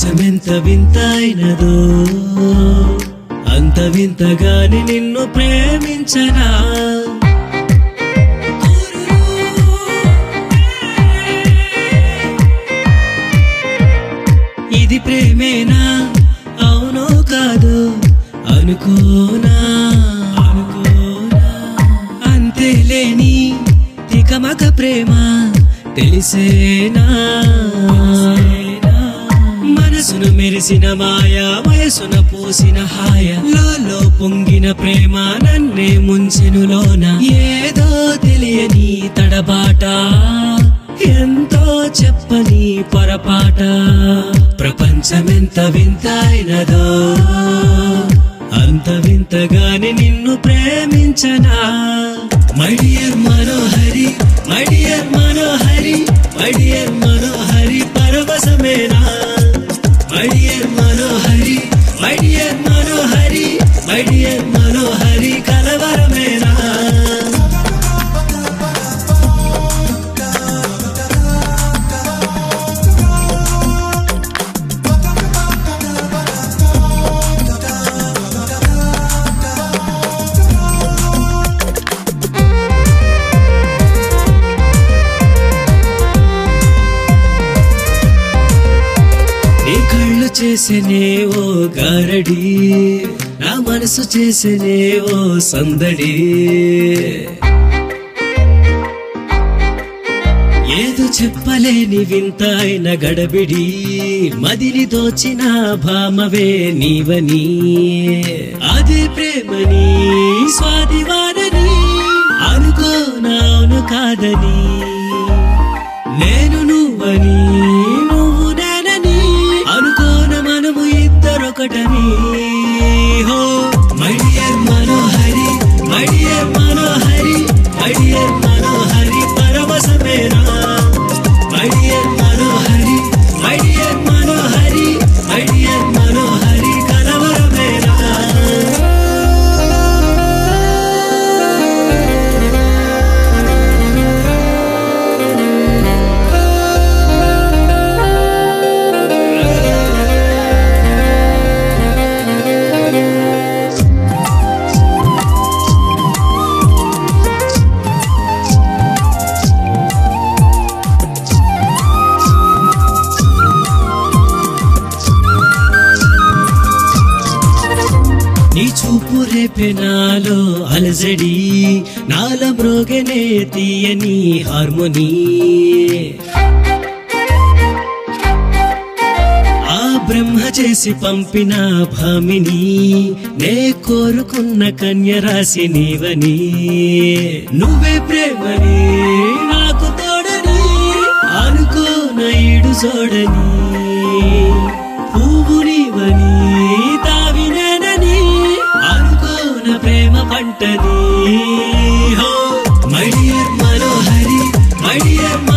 ప్రపంచమెంత వింతైనదో అంత వింతగాని నిన్ను ప్రేమించనా ఇది ప్రేమేనా అవునో కాదు అనుకోనా అనుకోనా అంతేలేని తికమక ప్రేమ తెలిసేనా మనసును మెరిసిన మాయా వయసున పూసిన హాయ లోలో పొంగిన ప్రేమ నన్నే ముంచెనులోన ఏదో తెలియని తడబాట ఎంతో చెప్పని పొరపాట ప్రపంచమెంత వింతైనదో అంత వింతగాని నిన్ను ప్రేమించనా మడియర్ మనోహరి మడియర్ మనోహరి మడియర్ మనోహరి పరవశమేనా మడియర్ మనోహరి మడియర్ మనోహరి మడియర్ మనోహరి కలవరమేనా నీ కళ్ళు చేసేనే ఓ గారడి నా మనసు చేసేనే ఓ సందడి ఏదో చెప్పలేని వింత అయిన గడబిడి మదిని దోచిన భామవే నీవని అదే ప్రేమని స్వాదివానని అనుకోనాను కాదని నేను నువ్వని నువ్వు నేనని అనుకోన మనము ఇద్దరొకటని హో మడియర్ మనోహరి మడియర్ మనోహరి మడియర్ మనోహరి పరవశమేనా మడియర్ మనోహరి మడియర్ మనోహరి మడియర్ మనోహరి కలవరమేనా నీ చూపు రేపే నాలో అలజడి నాల మ్రోగనే తీయని హార్మోనీ ఆ బ్రహ్మ చేసి పంపిన భామిని నే కోరుకున్న కన్య రాశి నీవని నువ్వే ప్రేమని నాకు తోడని అనుకోన ఈడు చూడని పువ్వు నీవని తావినేనని అనుకోన ప్రేమ పంటని హో మడియర్ మనోహరి మడియర్